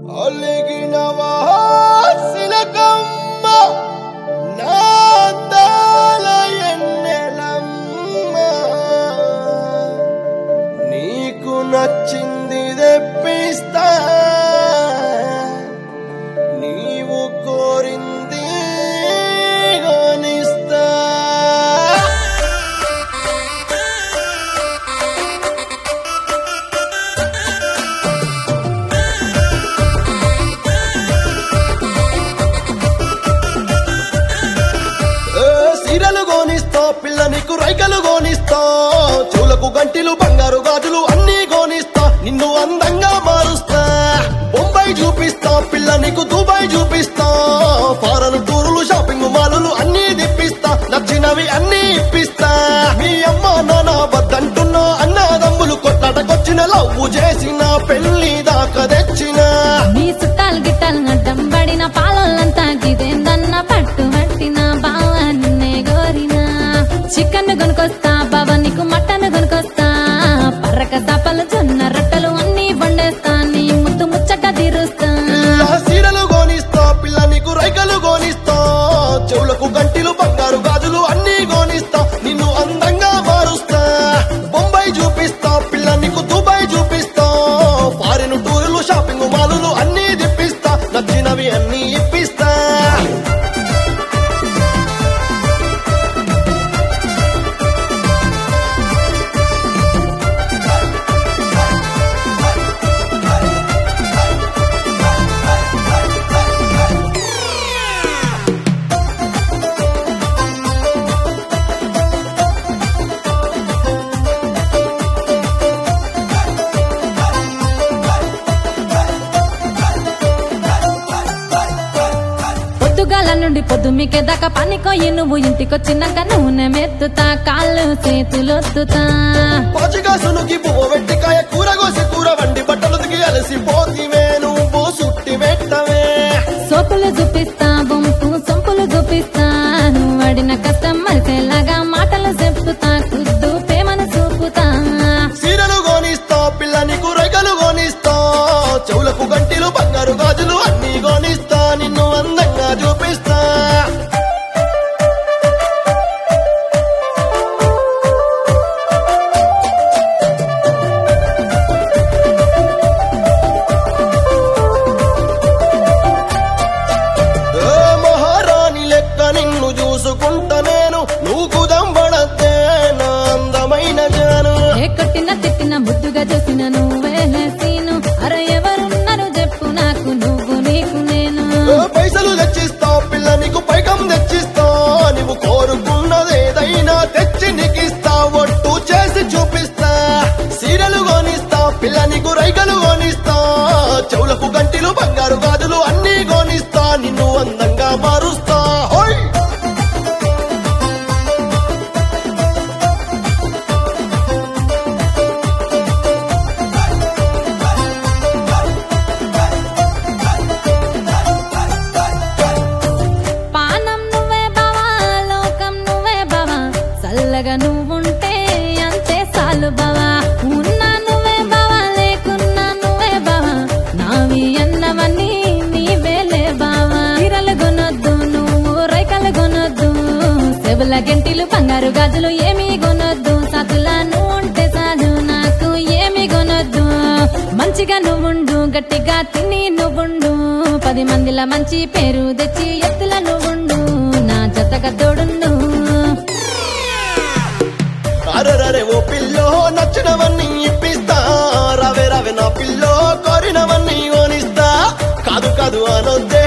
అలిగినవా సిలకమ్మ నాందాల ఎన్నెలమ్మ నీకు నచ్చింది తెప్పిస్తా నీవు కోరింది కొనిస్తా ఏ, సీరలు గోనిస్తా పిల్ల నీకు రైకలు గోనిస్తా చెవులకు గంటిలు బంగారు గాజులు అన్నీ గోనిస్తా నిన్ను అందంగా మారుస్తా బొంబాయి చూపిస్తా పిల్ల నీకు దుబాయ్ చూపిస్తా ఫారెన్ టూరులు షాపింగ్ మాలులు అన్నీ తిప్పిస్తా నచ్చినవి అన్నీ ఇప్పిస్తా మీ అమ్మ నాన్న వద్దంటున్నా అన్నదమ్ములు కొట్లాటకొచ్చిన లవ్వు చేసిన పెళ్లి దాకా తెచ్చిన మీ చుట్టాలు గిట్టాలు అడ్డం పడిన పాలలంతా గిదేందన్న పట్టు పట్టిన బావ నిన్నే గోరినా చికెన్ కొనుకొస్తా బావ నీకు మటన్ కొనుకొస్తా పర్రక సాపలు జొన్న రొట్టెలు అన్ని వండేస్తా నీ ముద్దు ముచ్చట తీరుస్తా పిల్ల సీరలు గోనిస్తా పిల్ల నీకు రైకలు గోనిస్తా చెవులకు గంటిలు బంగారు గాజులు అన్నీ గోనిస్తా నిన్ను అందంగా మారుస్తా బొంబాయి చూపిస్తా పిల్ల నీకు దుబాయ్ చూపిస్తా ఫారిన్ టూరులు షాపింగ్ మాలులు అన్నీ తిప్పిస్తా నచ్చినవి అన్నీ ఇప్పిస్తా పొద్దుగాల నుండి పొద్దు మీకే దాకా పనికోయి నువ్వు ఇంటికొచ్చినాక నూనె మెత్తుతా కాళ్ళు చేతులొత్తుతా పాచిగా సునుకి పువ్వు వెట్టికాయ కూర కోసి కూర వండి బట్టలు దిగి అలసి పోతివే నువ్వు సుట్టి పెట్టవే సోపులు చూపిస్తా బొంపు సొంపులు చూపిస్తా నువ్వు అడిన కష్టం మరిసేలాగా మాటలు చెప్తుతా కుద్దు ప్రేమను చూపుతా సీరలు గోనిస్తా పిల్ల నీకు రైకలు గోనిస్తా చెవులకు గంటిలు బంగారు గాజులు అన్ని గోనిస్తా నిన్ను అందంగా చూపిస్తా ఏ మహారాణి లెక్క నిన్ను చూసుకుంటా నేను నువ్వు కుదంబడద్దే నా అందమైన జాను ఏ కొట్టిన తిట్టిన ముద్దుగా చూసిన నువ్వే సీను అరే ఎవరున్నారు చెప్పు నాకు నువ్వు నీకు నేను ఏ పైసలు తెచ్చిస్తా పిల్ల నీకు పైకం తెచ్చిస్తా నువ్వు కోరుకున్నదేదైనా తెచ్చి నీకిస్తా ఒట్టు చేసి చూపిస్తా సీరలు గోనిస్తా పిల్ల నీకు రైకలు గోనిస్తా చెవులకు గంటిలు బంగారు గాజులు అన్నీ గోనిస్తా నిన్ను అందంగా మారుస్తా హోయ్ పానం నువ్వే బావా లోకం నువ్వే బావా చల్లగా నువ్వుంటే అంతే చాలు బావా ఉన్నా నువ్వే బావా లేకున్నా నువ్వే బావా నావి అన్నవన్నీ నీవేలే బావా చీరలు కొనొద్దు నువ్వు రైకలు కొనొద్దు చెవుల గంటిలు బంగారు గాజులు ఏమీ కొనొద్దు సతులా నువ్వు ఉంటే చాలు నాకు ఏమి కొనొద్దు మంచిగా నువ్వుండు గట్టిగా తిని నువ్వుండు పది మందిల మంచి పేరు తెచ్చి ఎత్తుల నువ్వుండు నా జతగా తోడుండు అరరరే ఓ పిల్లో నచ్చినవన్నీ ఇప్పిస్తా రవే రవే నా పిల్లో కోరినవన్నీ ఓనిస్తా కాదు కాదు అనొద్దే